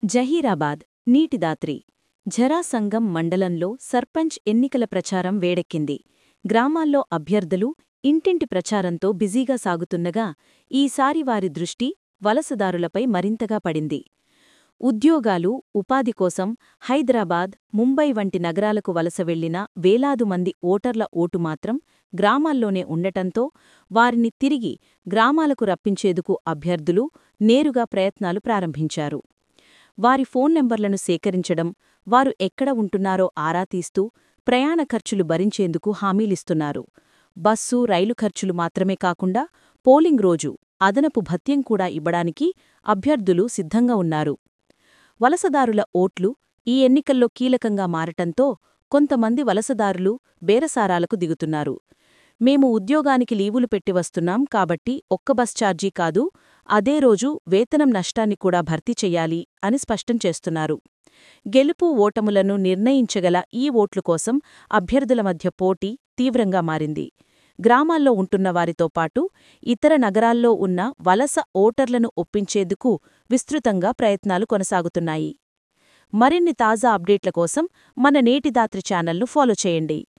జహీరాబాద్ నీటిదాత్రి ఝరాసంగం మండలంలో సర్పంచ్ ఎన్నికల ప్రచారం వేడెక్కింది గ్రామాల్లో అభ్యర్థులు ఇంటింటి ప్రచారంతో బిజీగా సాగుతుండగా ఈసారి వారి దృష్టి వలసదారులపై మరింతగా పడింది ఉద్యోగాలు ఉపాధి కోసం హైదరాబాద్ ముంబై వంటి నగరాలకు వలస వెళ్లిన వేలాదు మంది ఓటర్ల ఓటు మాత్రం గ్రామాల్లోనే ఉండటంతో వారిని తిరిగి గ్రామాలకు రప్పించేందుకు అభ్యర్థులు నేరుగా ప్రయత్నాలు ప్రారంభించారు వారి ఫోన్ నెంబర్లను సేకరించడం వారు ఎక్కడ ఉంటున్నారో ఆరా తీస్తూ ప్రయాణ ఖర్చులు భరించేందుకు హామీలిస్తున్నారు బస్సు రైలు ఖర్చులు మాత్రమే కాకుండా పోలింగ్ రోజు అదనపు భత్యం కూడా ఇవ్వడానికి అభ్యర్థులు సిద్ధంగా ఉన్నారు వలసదారుల ఓట్లు ఈ ఎన్నికల్లో కీలకంగా మారటంతో కొంతమంది వలసదారులు బేరసారాలకు దిగుతున్నారు మేము ఉద్యోగానికి లీవులు పెట్టి వస్తున్నాం కాబట్టి ఒక్క బస్ ఛార్జీ కాదు అదే రోజు వేతనం నష్టాన్ని కూడా భర్తీ చెయ్యాలి అని స్పష్టం చేస్తున్నారు గెలుపు ఓటములను నిర్ణయించగల ఈ ఓట్ల కోసం అభ్యర్థుల మధ్య పోటీ తీవ్రంగా మారింది గ్రామాల్లో ఉంటున్న వారితో పాటు ఇతర నగరాల్లో ఉన్న వలస ఓటర్లను ఒప్పించేందుకు విస్తృతంగా ప్రయత్నాలు కొనసాగుతున్నాయి మరిన్ని తాజా అప్డేట్ల కోసం మన నేటిదాత్రి ఛానల్ను ఫాలో చేయండి